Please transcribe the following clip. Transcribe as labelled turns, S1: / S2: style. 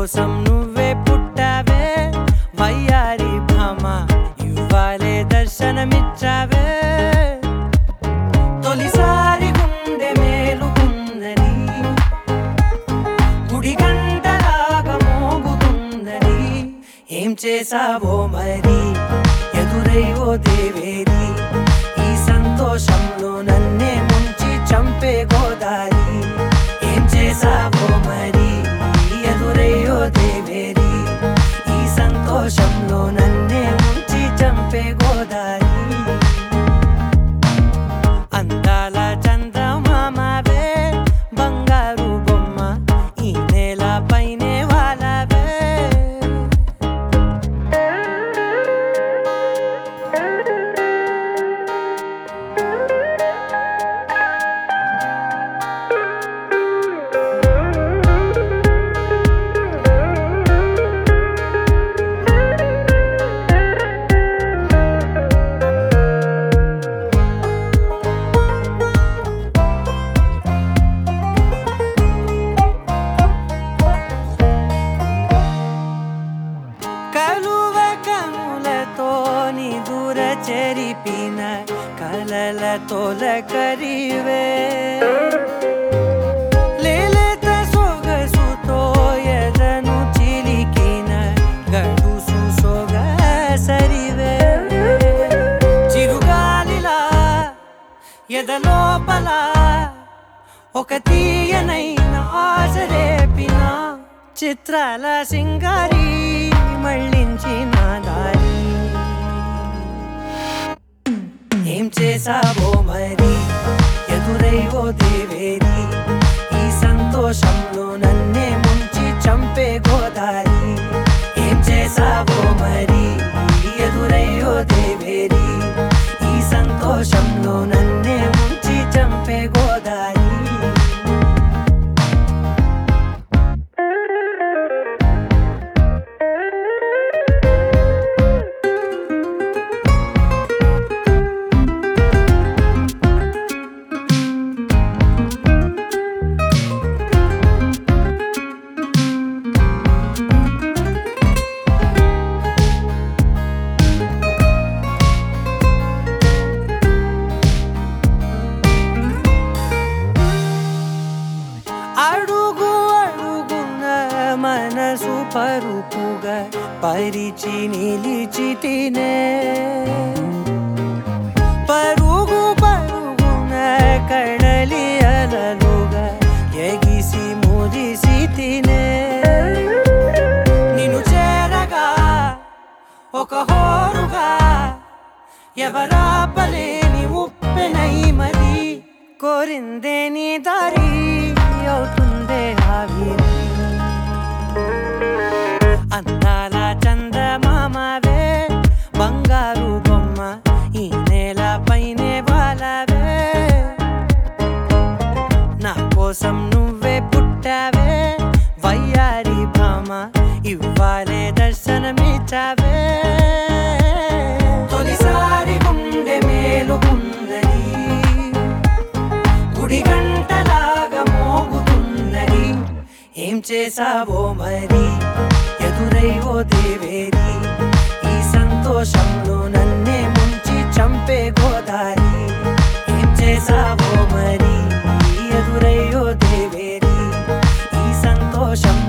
S1: కోసం నువ్వే పుట్టావే వయ్యారి భామ ఇవ్వాలే దర్శనమిచ్చావే తొలిసారి గుండె మేలుకున్నది గుడి గంటలాగా మోగుతున్నది ఏం చేసావో మరి ఎదురై ఓ దేవేరి ఈ సంతోషంలో నన్నే ముంచి చంపే గోదారి ఏం చేసావో మరి ఎదురై ఓ దేవేరి ఈ సంతోషంలో నన్నే ముంచి చంపే గోదారి అందాల చందమామవే బంగారు బొమ్మ ఈ నేల పైనే వాలవే కలువ కనులతో నిదుర చెరిపిన కలల తొలకరివే లేలేత సొగసుతో ఎదను చిలికిన గడుసు సొగసరివే చిరుగాలిలా ఎదలోపల ఒక తీయనైన ఆశ రేపిన చిత్రాల సింగారి మళ్ళించిన దారి ఏం చేసావో మరి ఎదురై ఓ దేవేరి ఈ సంతోషంలో నన్నే ముంచి చంపే గోదారి ఏం చేసావో మరి ఎదురై ఓ దేవేరి ఈ సంతోషంలో నన్నే ముంచి చంపే గోదారి అడుగు అడుగున మనసు పరుపుగా పరిచి నిలిచి తినే పరుగు పరుగున కడలి అలలుగా ఎగిసి మురిసి తినే నిన్ను చేరగా ఒక హోరుగా ఎవరాపలేని ఉప్పెనై మరి కోరిందే నీ దారి అవుతుందే ఆవిరి అందాల చందమామవే బంగారు బొమ్మ ఈ నేల పైనే బాలవే నా కోసం నువ్వే పుట్టావే వయ్యారి భామ ఇవ్వాలే దర్శనమిచ్చావే తొలిసారి గుండె మేలుకున్నది గుడి గంటలాగా మోగుతున్నది ఏం చేసావో మరి ఎదురై ఓ దేవేరి ఈ సంతోషంలో నన్నే ముంచి చంపే గోదారి ఏం చేసావో మరి ఎదురై ఓ దేవేరి ఈ సంతోషం